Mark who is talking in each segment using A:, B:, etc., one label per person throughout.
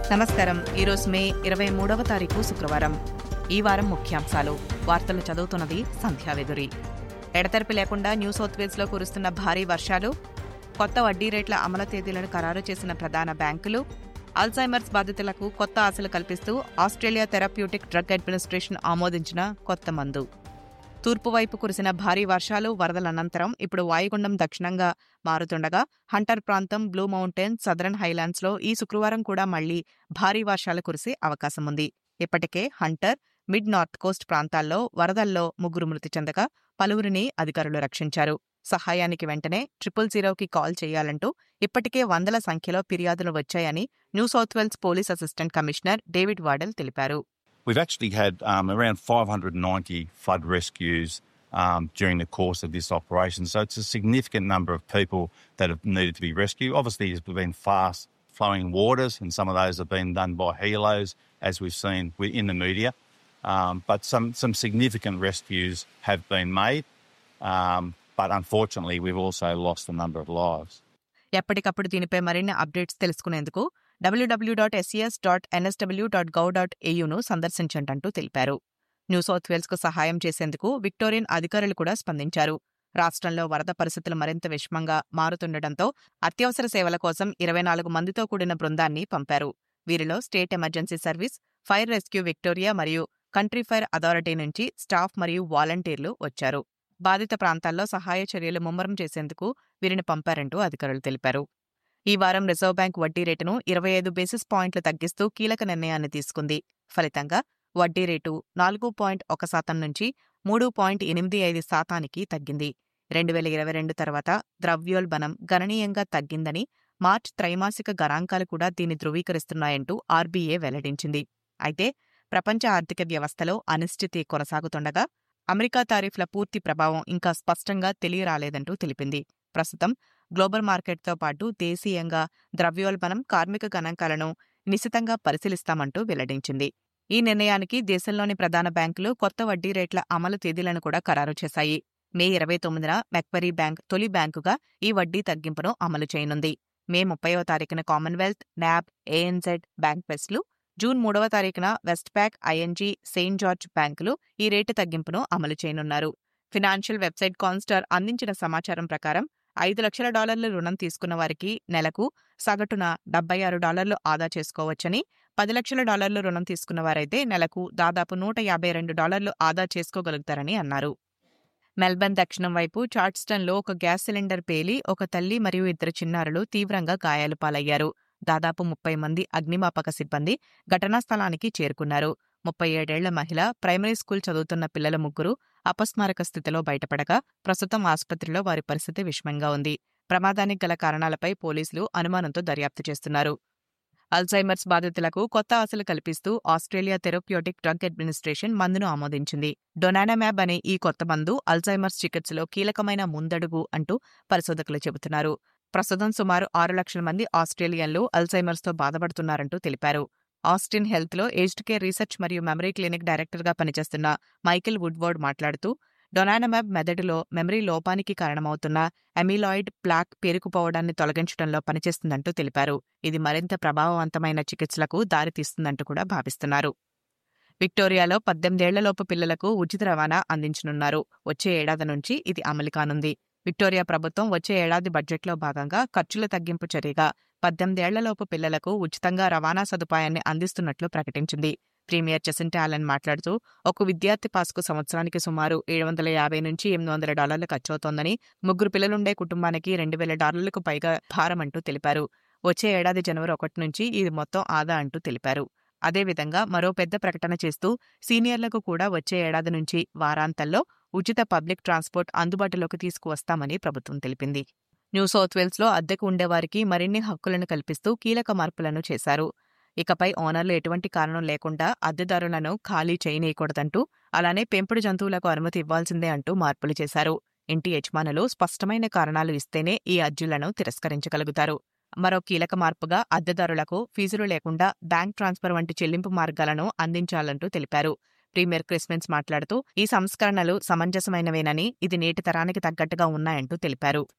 A: నమస్కారం ఈరోజు మే ఇరవై మూడవ తారీఖు శుక్రవారం ఈ వారం ముఖ్యాంశాలు వార్తలు చదువుతున్నది సంధ్యావెదురి ఎడతెరిపి లేకుండా న్యూ సౌత్ వేల్స్లో కురుస్తున్న భారీ వర్షాలు కొత్త వడ్డీ రేట్ల అమలు తేదీలను ఖరారు చేసిన ప్రధాన బ్యాంకులు అల్జైమర్స్ బాధితులకు కొత్త ఆశలు కల్పిస్తూ ఆస్ట్రేలియా థెరప్యూటిక్ డ్రగ్ అడ్మినిస్ట్రేషన్ ఆమోదించిన కొత్త మందు తూర్పు వైపు కురిసిన భారీ వర్షాలు వరదల అనంతరం ఇప్పుడు వాయుగుండం దక్షిణంగా మారుతుండగా హంటర్ ప్రాంతం బ్లూ మౌంటైన్ సదరన్ హైలాండ్స్లో ఈ శుక్రవారం కూడా మళ్లీ భారీ వర్షాలు కురిసే అవకాశం ఉంది ఇప్పటికే హంటర్ మిడ్ నార్త్ కోస్ట్ ప్రాంతాల్లో వరదల్లో ముగ్గురు మృతి చెందగా పలువురిని అధికారులు రక్షించారు సహాయానికి వెంటనే ట్రిపుల్ జీరోకి కాల్ చేయాలంటూ ఇప్పటికే వందల సంఖ్యలో ఫిర్యాదులు వచ్చాయని New South Wales Police Assistant Commissioner David Waddell తెలిపారు
B: We've actually had um, around 590 flood rescues um, during the course of this operation. So it's a significant number of people that have needed to be rescued. Obviously, there's been fast flowing waters, and some of those have been done by helos, as we've seen wi- in the media. Um, but some, some significant rescues have been made. Um, but unfortunately, we've also lost a number of lives.
A: ఎప్పటికప్పుడు దీనిపై మరిన్ని updates తెలుసుకునేందుకు WW dot SES dot NSW dot gov dot ఏయును సందర్శించంటంటూ తెలిపారు New south వేల్స్కు సహాయం చేసేందుకు Victorian అధికారులు కూడా స్పందించారు రాష్ట్రంలో వరద పరిస్థితులు మరింత విషమంగా మారుతుండటంతో అత్యవసర సేవల కోసం ఇరవై నాలుగు మందితో కూడిన బృందాన్ని పంపారు వీరిలో State Emergency Service Fire Rescue Victoria మరియు కంట్రీ ఫైర్ అథారిటీ నుంచి స్టాఫ్ మరియు వాలంటీర్లు వచ్చారు బాధిత ప్రాంతాల్లో సహాయ చర్యలు ముమ్మరం చేసేందుకు వీరిని పంపారంటూ అధికారులు తెలిపారు ఈ వారం రిజర్వ్ బ్యాంక్ వడ్డీ రేటును ఇరవై ఐదు బేసిస్ పాయింట్లు తగ్గిస్తూ కీలక నిర్ణయాన్ని తీసుకుంది ఫలితంగా వడ్డీ రేటు నాలుగు పాయింట్ ఒక శాతం నుంచి మూడు పాయింట్ ఎనిమిది ఐదు శాతానికి తగ్గింది రెండు వేల ఇరవై రెండు తర్వాత ద్రవ్యోల్బణం గణనీయంగా తగ్గిందని మార్చ్ త్రైమాసిక గణాంకాలు కూడా దీన్ని ధృవీకరిస్తున్నాయంటూ ఆర్బీఏ వెల్లడించింది అయితే ప్రపంచ ఆర్థిక వ్యవస్థలో అనిశ్చితి కొనసాగుతుండగా అమెరికా తారీఫ్ల పూర్తి ప్రభావం ఇంకా స్పష్టంగా తెలియరాలేదంటూ తెలిపింది ప్రస్తుతం గ్లోబల్ మార్కెట్తో పాటు దేశీయంగా ద్రవ్యోల్బణం కార్మిక గణాంకాలను నిశితంగా పరిశీలిస్తామంటూ వెల్లడించింది ఈ నిర్ణయానికి దేశంలోని ప్రధాన బ్యాంకులు కొత్త వడ్డీ రేట్ల అమలు తేదీలను కూడా ఖరారు చేశాయి మే ఇరవై తొమ్మిదిన మెక్వరీ బ్యాంక్ తొలి బ్యాంకుగా ఈ వడ్డీ తగ్గింపును అమలు చేయనుంది మే ముప్పైవ తారీఖున కామన్వెల్త్ న్యాబ్ ఏఎన్జెడ్ బ్యాంక్ ఫెస్ట్లు జూన్ మూడవ తారీఖున Westpac ING Saint George బ్యాంకులు ఈ రేటు తగ్గింపును అమలు చేయనున్నారు ఫినాన్షియల్ వెబ్సైట్ కాన్స్టార్ అందించిన సమాచారం ప్రకారం ఐదు లక్షల డాలర్ల రుణం తీసుకున్న వారికి నెలకు సగటున డెబ్బై ఆరు డాలర్లు ఆదా చేసుకోవచ్చని పది లక్షల డాలర్లు రుణం తీసుకున్న వారైతే నెలకు దాదాపు నూట యాభై రెండు డాలర్లు ఆదా చేసుకోగలుగుతారని అన్నారు మెల్బర్న్ దక్షిణం వైపు చార్ట్స్టన్లో ఒక గ్యాస్ సిలిండర్ పేలి ఒక తల్లి మరియు ఇద్దరు చిన్నారులు తీవ్రంగా గాయాలు పాలయ్యారు దాదాపు ముప్పై మంది అగ్నిమాపక సిబ్బంది ఘటనా స్థలానికి చేరుకున్నారు ముప్పై ఏడేళ్ల మహిళ ప్రైమరీ స్కూల్ చదువుతున్న పిల్లల ముగ్గురు అపస్మారక స్థితిలో బయటపడగా ప్రస్తుతం ఆసుపత్రిలో వారి పరిస్థితి విషమంగా ఉంది ప్రమాదానికి గల కారణాలపై పోలీసులు అనుమానంతో దర్యాప్తు చేస్తున్నారు అల్జైమర్స్ బాధితులకు కొత్త ఆశలు కల్పిస్తూ ఆస్ట్రేలియా థెరప్యూటిక్ డ్రగ్ అడ్మినిస్ట్రేషన్ మందును ఆమోదించింది డొనానామ్యాబ్ అనే ఈ కొత్త మందు అల్జైమర్స్ చికిత్సలో కీలకమైన ముందడుగు అంటూ పరిశోధకులు చెబుతున్నారు ప్రస్తుతం సుమారు ఆరు లక్షల మంది ఆస్ట్రేలియన్లు అల్జైమర్స్తో బాధపడుతున్నారంటూ తెలిపారు ఆస్టిన్ హెల్త్లో ఏజ్డ్ కేర్ రీసెర్చ్ మరియు మెమరీ క్లినిక్ డైరెక్టర్గా పనిచేస్తున్న మైకిల్ వుడ్వర్డ్ మాట్లాడుతూ డొనానమాబ్ మెదడులో మెమరీ లోపానికి కారణమవుతున్న అమిలాయిడ్ ప్లాక్ పేరుకుపోవడాన్ని తొలగించడంలో పనిచేస్తుందంటూ తెలిపారు ఇది మరింత ప్రభావవంతమైన చికిత్సలకు దారితీస్తుందంటూ కూడా భావిస్తున్నారు విక్టోరియాలో పద్దెనిమిదేళ్లలోపు పిల్లలకు ఉచిత రవాణా అందించనున్నారు వచ్చే ఏడాది నుంచి ఇది అమలు కానుంది విక్టోరియా ప్రభుత్వం వచ్చే ఏడాది బడ్జెట్లో భాగంగా ఖర్చుల తగ్గింపు చర్యగా పద్దెనిమిదేళ్లలోపు పిల్లలకు ఉచితంగా రవాణా సదుపాయాన్ని అందిస్తున్నట్లు ప్రకటించింది ప్రీమియర్ జసింటా ఆలన్ మాట్లాడుతూ ఒక విద్యార్థి పాస్కు సంవత్సరానికి సుమారు ఏడు వందల యాభై నుంచి ఎనిమిది వందల డాలర్లు ఖర్చవుతోందని ముగ్గురు పిల్లలుండే కుటుంబానికి రెండు వేల డాలర్లకు పైగా భారం అంటూ తెలిపారు వచ్చే ఏడాది జనవరి ఒకటి నుంచి ఇది మొత్తం ఆదా అంటూ తెలిపారు అదేవిధంగా మరో పెద్ద ప్రకటన చేస్తూ సీనియర్లకు కూడా వచ్చే ఏడాది నుంచి వారాంతంలో ఉచిత పబ్లిక్ ట్రాన్స్పోర్ట్ అందుబాటులోకి తీసుకువస్తామని ప్రభుత్వం తెలిపింది న్యూ సౌత్ వేల్స్లో అద్దెకు ఉండేవారికి మరిన్ని హక్కులను కల్పిస్తూ కీలక మార్పులను చేశారు ఇకపై ఓనర్లు ఎటువంటి కారణం లేకుండా అద్దెదారులను ఖాళీ చేయనీయకూడదంటూ అలానే పెంపుడు జంతువులకు అనుమతి ఇవ్వాల్సిందే అంటూ మార్పులు చేశారు ఇంటి యజమానులు స్పష్టమైన కారణాలు ఇస్తేనే ఈ అర్జీలను తిరస్కరించగలుగుతారు మరో కీలక మార్పుగా అద్దెదారులకు ఫీజులు లేకుండా బ్యాంక్ ట్రాన్స్ఫర్ వంటి చెల్లింపు మార్గాలను అందించాలంటూ తెలిపారు ప్రీమియర్ క్రిస్మెన్స్ మాట్లాడుతూ ఈ సంస్కరణలు సమంజసమైనవేనని ఇది నేటి తరానికి తగ్గట్టుగా ఉన్నాయంటూ తెలిపారు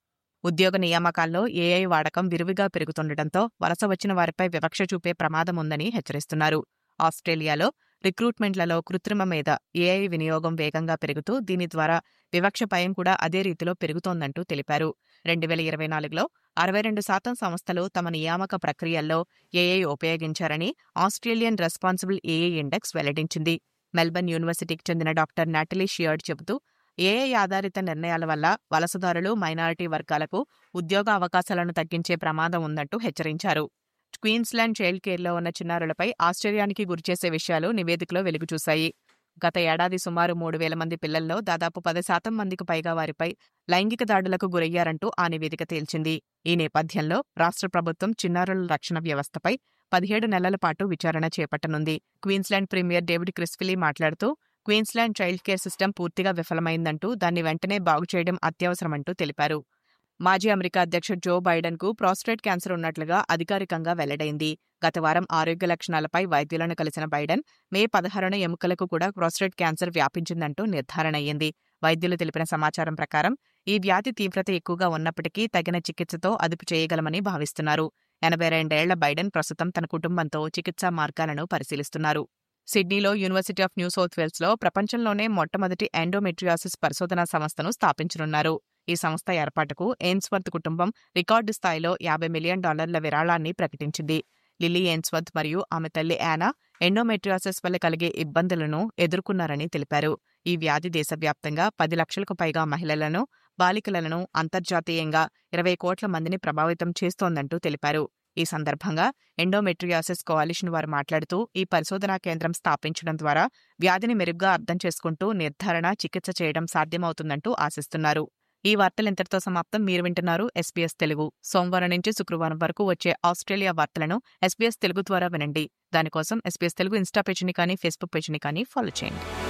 A: ఉద్యోగ నియామకాల్లో ఏఐ వాడకం విరివిగా పెరుగుతుండటంతో వలస వచ్చిన వారిపై వివక్ష చూపే ప్రమాదం ఉందని హెచ్చరిస్తున్నారు ఆస్ట్రేలియాలో రిక్రూట్మెంట్లలో కృత్రిమ మీద ఏఐ వినియోగం వేగంగా పెరుగుతూ దీని ద్వారా వివక్ష భయం కూడా అదే రీతిలో పెరుగుతోందంటూ తెలిపారు రెండు వేల ఇరవై నాలుగులో అరవై రెండు శాతం సంస్థలు తమ నియామక ప్రక్రియల్లో ఏఐ ఉపయోగించారని ఆస్ట్రేలియన్ రెస్పాన్సిబుల్ ఏఐ ఇండెక్స్ వెల్లడించింది మెల్బర్న్ యూనివర్సిటీకి చెందిన డాక్టర్ నాటలీ షియర్డ్ చెబుతూ ఏఐ ఆధారిత నిర్ణయాల వల్ల వలసదారులు మైనారిటీ వర్గాలకు ఉద్యోగ అవకాశాలను తగ్గించే ప్రమాదం ఉందంటూ హెచ్చరించారు క్వీన్స్లాండ్ చైల్డ్ కేర్లో ఉన్న చిన్నారులపై ఆశ్చర్యానికి గురిచేసే విషయాలు నివేదికలో వెలుగుచూశాయి గత ఏడాది సుమారు మూడు వేల మంది పిల్లల్లో దాదాపు పది శాతం మందికి పైగా వారిపై లైంగిక దాడులకు గురయ్యారంటూ ఆ నివేదిక తేల్చింది ఈ నేపథ్యంలో రాష్ట్ర ప్రభుత్వం చిన్నారుల రక్షణ వ్యవస్థపై పదిహేడు నెలల పాటు విచారణ చేపట్టనుంది క్వీన్స్లాండ్ ప్రీమియర్ డేవిడ్ క్రిస్ఫిలీ మాట్లాడుతూ క్వీన్స్లాండ్ చైల్డ్ కేర్ సిస్టమ్ పూర్తిగా విఫలమైందంటూ దాన్ని వెంటనే బాగు చేయడం అత్యవసరమంటూ తెలిపారు మాజీ అమెరికా అధ్యక్షుడు జో బైడెన్ కు ప్రాస్టేట్ క్యాన్సర్ ఉన్నట్లుగా అధికారికంగా వెల్లడైంది గత వారం ఆరోగ్య లక్షణాలపై వైద్యులను కలిసిన బైడెన్ మే పదహారున ఎముకలకు కూడా ప్రాస్టేట్ క్యాన్సర్ వ్యాపించిందంటూ నిర్ధారణ అయ్యింది వైద్యులు తెలిపిన సమాచారం ప్రకారం ఈ వ్యాధి తీవ్రత ఎక్కువగా ఉన్నప్పటికీ తగిన చికిత్సతో అదుపు చేయగలమని భావిస్తున్నారు ఎనభై రెండేళ్ల బైడెన్ ప్రస్తుతం తన కుటుంబంతో చికిత్సా మార్గాలను పరిశీలిస్తున్నారు సిడ్నీలో యూనివర్సిటీ ఆఫ్ న్యూ సౌత్ వేల్స్లో ప్రపంచంలోనే మొట్టమొదటి ఎండోమెట్రియాసిస్ పరిశోధనా సంస్థను స్థాపించనున్నారు ఈ సంస్థ ఏర్పాటుకు ఎయిన్స్వర్త్ కుటుంబం రికార్డు స్థాయిలో యాభై మిలియన్ డాలర్ల విరాళాన్ని ప్రకటించింది లిల్లీ ఎయిన్స్వర్త్ మరియు ఆమె తల్లి యానా ఎండోమెట్రియాసిస్ వల్ల కలిగే ఇబ్బందులను ఎదుర్కొన్నారని తెలిపారు ఈ వ్యాధి దేశవ్యాప్తంగా పది లక్షలకు పైగా మహిళలను బాలికలను అంతర్జాతీయంగా ఇరవై కోట్ల మందిని ప్రభావితం చేస్తోందంటూ తెలిపారు ఈ సందర్భంగా ఎండోమెట్రియాసిస్ కోalition వారు మాట్లాడుతూ ఈ పరిశోధనా కేంద్రం స్థాపించడం ద్వారా వ్యాధిని మెరుగ్గా అర్థం చేసుకుంటూ నిర్ధారణ చికిత్స చేయడం సాధ్యమవుతుందంటూ ఆశిస్తున్నారు ఈ వార్తలు ఇంతటితో సమాప్తం మీరు వింటున్నారు ఎస్పీఎస్ తెలుగు సోమవారం నుంచి శుక్రవారం వరకు వచ్చే ఆస్ట్రేలియా వార్తలను ఎస్పీఎస్ తెలుగు ద్వారా వినండి దానికోసం ఎస్పీఎస్ తెలుగు ఇన్స్టా పేజీని కానీ ఫేస్బుక్ పేజీని కానీ ఫాలో చేయండి